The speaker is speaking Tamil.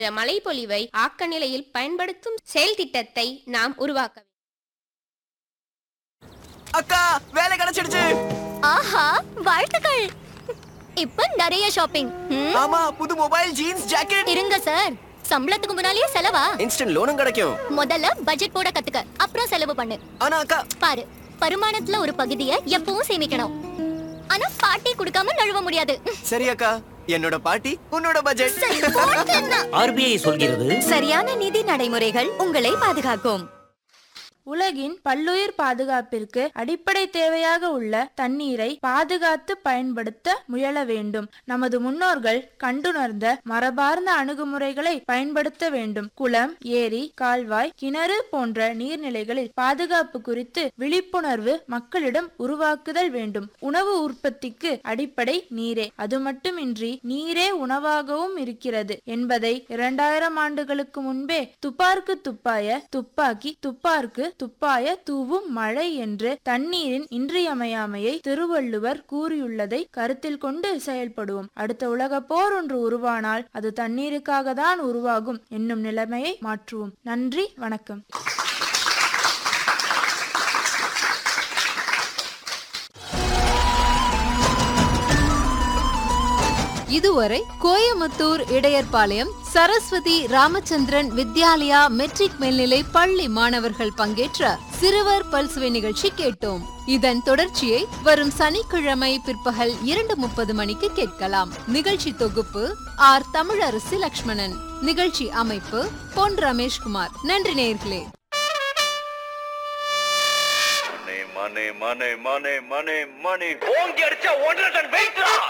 மழைப்பொழிவை ஆக்க நிலையில் பயன்படுத்தும் செயல் திட்டத்தை நாம் உருவாக்க வேண்டும். அக்கா வேலை கிடைச்சிடுச்சு ஆஹா வாழ்த்துக்கள் இப்ப நிறைய ஷாப்பிங் ம், ஆமா புது மொபைல் ஜீன்ஸ் ஜாக்கெட் இருங்க சார் சம்பளத்துக்கு முன்னாலேயே செலவா இன்ஸ்டன்ட் லோனும் கிடைக்கும் முதல்ல பட்ஜெட் போட கத்துக்க அப்புறம் செலவு பண்ணு ஆனா அக்கா பாரு வருமானத்துல ஒரு பகுதியை எப்பவும் சேமிக்கணும் ஆனா பாட்டி கொடுக்காம நழுவ முடியாது சரி அக்கா என்னோட பாட்டி உன்னோட பட்ஜெட் சரி, போட்டுன்னா. ஆர்பிஐ சொல்கிறது சரியான நிதி நடைமுறைகள் உங்களை பாதுகாக்கும் உலகின் பல்லுயிர் பாதுகாப்பிற்கு அடிப்படை தேவையாக உள்ள தண்ணீரை பாதுகாத்து பயன்படுத்த முயல வேண்டும் நமது முன்னோர்கள் கண்டுணர்ந்த மரபார்ந்த அணுகுமுறைகளை பயன்படுத்த வேண்டும் குளம் ஏரி கால்வாய் கிணறு போன்ற நீர்நிலைகளில் பாதுகாப்பு குறித்து விழிப்புணர்வு மக்களிடம் உருவாக்குதல் வேண்டும் உணவு உற்பத்திக்கு அடிப்படை நீரே அது மட்டுமின்றி நீரே உணவாகவும் இருக்கிறது என்பதை இரண்டாயிரம் ஆண்டுகளுக்கு முன்பே துப்பார்க்கு துப்பாய துப்பாக்கி துப்பார்க்கு துப்பாய தூவும் மழை என்று தண்ணீரின் இன்றியமையாமையை திருவள்ளுவர் கூறியுள்ளதை கருத்தில் கொண்டு செயல்படுவோம் அடுத்த உலக போர் ஒன்று உருவானால் அது தண்ணீருக்காக தான் உருவாகும் என்னும் நிலைமையை மாற்றுவோம் நன்றி வணக்கம் இதுவரை கோயமுத்தூர் இடையர்பாளையம் சரஸ்வதி ராமச்சந்திரன் வித்யாலயா மெட்ரிக் மேல்நிலை பள்ளி மாணவர்கள் பங்கேற்ற சிறுவர் பல்சுவை நிகழ்ச்சி கேட்டோம் இதன் தொடர்ச்சியை வரும் சனிக்கிழமை பிற்பகல் இரண்டு முப்பது மணிக்கு கேட்கலாம் நிகழ்ச்சி தொகுப்பு ஆர் தமிழரசி லக்ஷ்மணன் நிகழ்ச்சி அமைப்பு பொன் ரமேஷ்குமார் நன்றி நேயர்களே மணி மணி மணி மணி மணி மணி ஓங்கி அடிச்சா ஒன்றரை டன் வெயிட்ரா